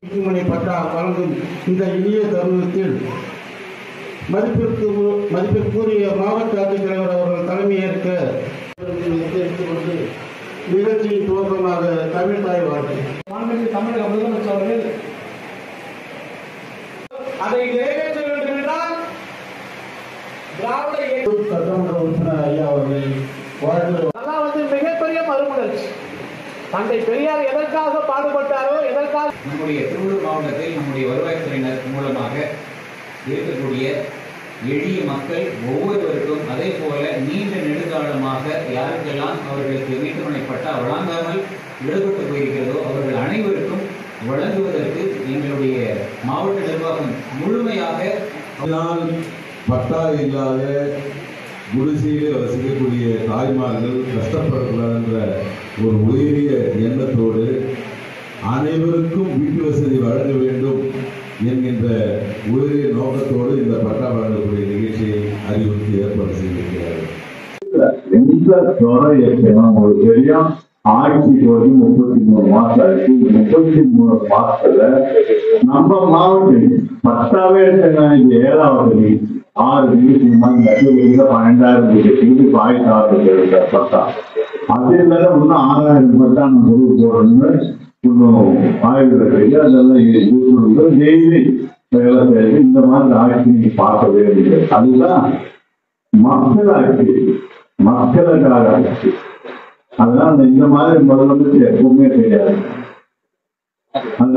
மணி பட்டா வழங்கும் இந்த இனிய தருணத்தில் மதிப்பிற்கு மதிப்பிற்குரிய மாவட்ட ஆட்சித்தலைவர் அவர்கள் தலைமையேற்க எடுத்துக்கொண்டு நிகழ்ச்சியின் துவக்கமாக தமிழ் தாய் வாழ்க்கை மாண்புமிகு தமிழக முதலமைச்சர் அவர்கள் அதை நிறைவேற்ற வேண்டும் என்றால் திராவிட இயக்கம் சட்டமன்ற உறுப்பினர் ஐயா அவர்கள் வாழ்த்து அதெல்லாம் வந்து மிகப்பெரிய மறுமலர்ச்சி தந்தை பெரியார் எதற்காக பாடுபட்டாரோ எதற்காக நம்முடைய திருவள்ளூர் மாவட்டத்தில் நம்முடைய வருவாய்த்துறையினர் மூலமாக இருக்கக்கூடிய எளிய மக்கள் ஒவ்வொருவருக்கும் அதே போல நீண்ட நெடுங்காலமாக யாருக்கெல்லாம் அவர்களுக்கு வீட்டுமனை பட்டா வழங்காமல் விடுபட்டு போயிருக்கிறதோ அவர்கள் அனைவருக்கும் வழங்குவதற்கு எங்களுடைய மாவட்ட நிர்வாகம் முழுமையாக அதனால் பட்டா இல்லாத குடிசையிலே வசிக்கக்கூடிய தாய்மார்கள் கஷ்டப்படக்கூடாது என்ற ஒரு உயரிய எண்ணத்தோடு அனைவருக்கும் வீட்டு வசதி வழங்க வேண்டும் என்கின்ற உயரிய நோக்கத்தோடு இந்த பட்டா வழங்கக்கூடிய நிகழ்ச்சியை அறிவுறுத்தி ஏற்பாடு செய்திருக்கிறார்கள் எந்த துறை இருக்கணும் உங்களுக்கு தெரியும் ஆட்சிக்கு வந்து முப்பத்தி மூணு மாசம் ஆச்சு முப்பத்தி மூணு மாசத்துல நம்ம மாவட்டம் பத்தாவே எடுத்துக்கலாம் ஏழாவது வீக் ஆறு வீக் நடுவில் பன்னெண்டாயிரம் வீட்டுக்கு இப்ப ஆயிரத்தி ஆறு பத்தா அதே மேல இன்னும் ஆறாயிரம் பட்டா நம்ம முடிவு போடணும்னு இன்னும் ஆய்வுகள் அதெல்லாம் யூஸ் டெய்லி வேலை செய்து இந்த மாதிரி ஆட்சி நீங்க பார்க்கவே முடியாது அதுதான் மக்களாட்சி மக்களுக்காக ஆட்சி அதனால இந்த மாதிரி முதலமைச்சர் எப்பவுமே செய்யாது அந்த